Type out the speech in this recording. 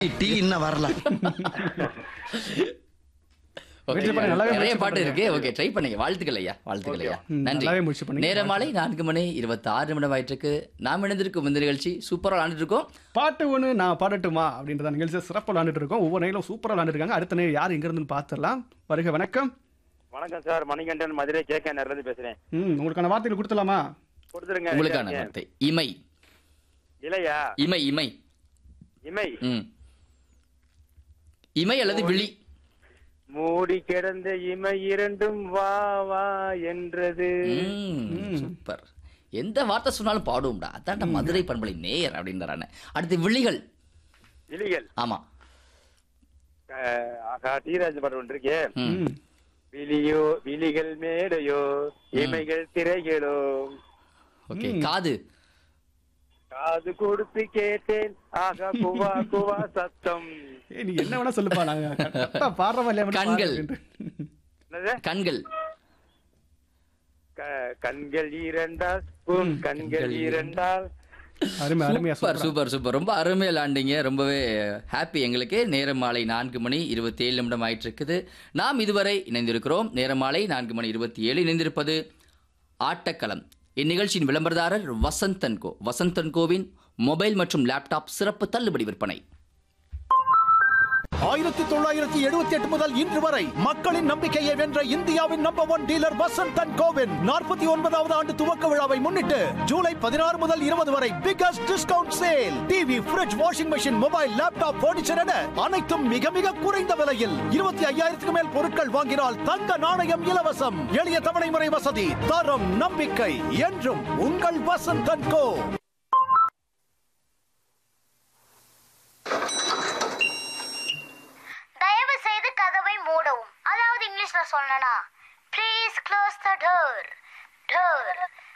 Tea இன்னும் வரல Okay, முயற்சி பண்ணி நல்லாவே நிறைய முயற்சி பாட்டு பண்ணுங்க. இருக்கு ஓகே ட்ரை பண்ணுங்க வாழ்த்துக்கள் ஐயா வாழ்த்துக்கள் ஐயா ம், நன்றி நல்லாவே முயற்சி பண்ணீங்க. நேர மாலை நான்கு மணி இருபத்தி ஆறு நிமிடம் ஆயிட்டிருக்கு நாம் இணைந்திருக்கும் இந்த நிகழ்ச்சி சூப்பரா விளாண்டுட்டு இருக்கோம் பாட்டு ஒன்று நான் பாடட்டுமா அப்படின்றத நிகழ்ச்சியை சிறப்பாக விளாண்டுட்டு இருக்கோம் ஒவ்வொரு நேரம் சூப்பராக விளாண்டுருக்காங்க அடுத்த நேரம் யார் எங்க இருந்துன்னு பார்த்துடலாம் வருக வணக்கம் வணக்கம் sir Manikandan Madurai K K இருந்து பேசுறேன் ம் உங்களுக்கான வார்த்தைகள் கொடுத்துலாமா கொடுத்துருங்க உங்களுக்கான வார்த்தை இமை இலையா இமை இமை இமை ம் இமை அல்லது விழி மூடி கிடந்த இமை இரண்டும் வா வா என்றது ம், சூப்பர் எந்த வார்த்தை சொன்னாலும் பாடுவோம்டா அதான்டா மதுரை பண்பலை நேயர் அப்படின்றானே அடுத்து விழிகள் இலிகள் ஆமா அஹ், ஆகா டீராஜ் பாட்டு ஒன்று இருக்கே ம். ம் விழியோ விழிகள் மேடையோ இமைகள் திரைகளோ ஓகே காது காது கொடுத்து கேட்டேன் ஆகா குவா குவா சத்தம் ஏய் நீ என்ன வேணா சொல்லுப்பா நாங்க கரெக்டா பாடுறவா இல்லையா மட்டும் கண்கள். பாரு அப்படின்ட்டு. என்னது கண்கள் க- கண்கள் இரண்டால் உன் கண்கள் இரண்டால் அருமை அருமையா சூப்பர் சூப்பர் சூப்பர் சூப்பர் ரொம்ப அருமையா விளாண்டீங்க ரொம்பவே ஹாப்பி எங்களுக்கு நேரம் மாலை நான்கு மணி இருபத்தி ஏழு நிமிடம் ஆயிட்டு இருக்குது நாம் இதுவரை இணைந்திருக்கிறோம் நேரம் மாலை நான்கு மணி இருபத்தி ஏழு இணைந்திருப்பது ஆட்டக்களம் இந்நிகழ்ச்சியின் விளம்பரதாரர் வசந்தன் கோ வசந்தன் கோவின் மொபைல் மற்றும் லேப்டாப் சிறப்பு தள்ளுபடி விற்பனை ஆயிரத்தி தொள்ளாயிரத்தி எழுபத்தி எட்டு முதல் இன்று வரை மக்களின் நம்பிக்கையை வென்ற இந்தியாவின் number one dealer Vasanth and கோவின் நாற்பத்தி ஒன்பதாவது ஆண்டு துவக்க விழாவை முன்னிட்டு ஜூலை பதினாறு முதல் இருபது வரை biggest discount sale TV fridge washing machine mobile laptop furniture என அனைத்தும் மிக மிக குறைந்த விலையில் இருபத்தி ஐயாயிரத்துக்கு மேல் பொருட்கள் வாங்கினால் தங்க நாணயம் இலவசம் எளிய தவணை முறை வசதி தரம் நம்பிக்கை என்றும் உங்கள் வசந்த் அண்ட் கோ தயவு செய்து கதவை மூடவும் அதாவது இங்கிலீஷ்ல சொல்லனா please close the door door